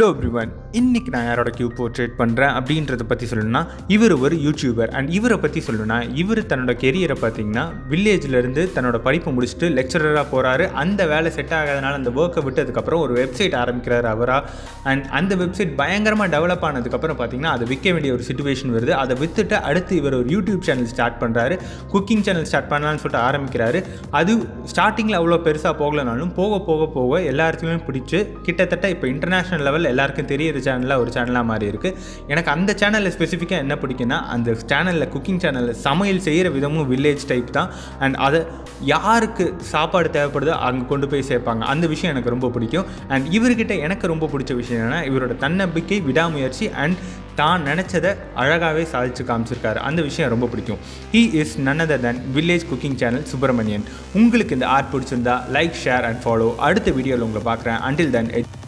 everyone இன்னைக்கு நான் யாரோட கியூ போர்ட்ரேட் பண்ணுறேன் அப்படின்றத பற்றி சொல்லணும்னா இவர் ஒரு யூடியூபர் அண்ட் இவரை பற்றி சொல்லணும்னா இவர் தன்னோட கெரியரை பார்த்தீங்கன்னா வில்லேஜ்லேருந்து தன்னோட படிப்பை முடிச்சுட்டு லெக்சரராக போகிறாரு அந்த வேலை செட் ஆகாதனால அந்த ஒர்க்கை விட்டதுக்கப்புறம் ஒரு வெப்சைட் ஆரம்பிக்கிறாரு அவராக அண்ட் அந்த வெப்சைட் பயங்கரமாக டெவலப் ஆனதுக்கப்புறம் பார்த்தீங்கன்னா அதை விற்க வேண்டிய ஒரு சுச்சுவேஷன் வருது அதை விற்றுட்டு அடுத்து இவர் ஒரு யூடியூப் சேனல் ஸ்டார்ட் பண்ணுறாரு குக்கிங் சேனல் ஸ்டார்ட் பண்ணலான்னு சொல்லிட்டு ஆரம்பிக்கிறாரு அது ஸ்டார்டிங்கில் அவ்வளோ பெருசாக போகலனாலும் போக போக போக எல்லா இடத்துலையும் பிடிச்சி கிட்டத்தட்ட இப்போ இன்டர்நேஷ்னல் லெவல் எல்லாருக்கும் தெரியற சேனலாக ஒரு சேனலாக மாறி இருக்குது எனக்கு அந்த சேனலில் ஸ்பெசிஃபிக்காக என்ன பிடிக்குன்னா அந்த சேனலில் குக்கிங் சேனலில் சமையல் செய்கிற விதமும் வில்லேஜ் டைப் தான் அண்ட் அதை யாருக்கு சாப்பாடு தேவைப்படுதோ அங்கே கொண்டு போய் சேர்ப்பாங்க அந்த விஷயம் எனக்கு ரொம்ப பிடிக்கும் அண்ட் இவர்கிட்ட எனக்கு ரொம்ப பிடிச்ச விஷயம் என்னென்னா இவரோட தன்னம்பிக்கை விடாமுயற்சி அண்ட் தான் நினச்சதை அழகாகவே சாதிச்சு காமிச்சிருக்காரு அந்த விஷயம் ரொம்ப பிடிக்கும் he is none other than village cooking channel Subramanian உங்களுக்கு இந்த ஆர்ட் பிடிச்சிருந்தா லைக் ஷேர் அண்ட் ஃபாலோ அடுத்த வீடியோவில் உங்களை பார்க்குறேன் அண்டில் தென்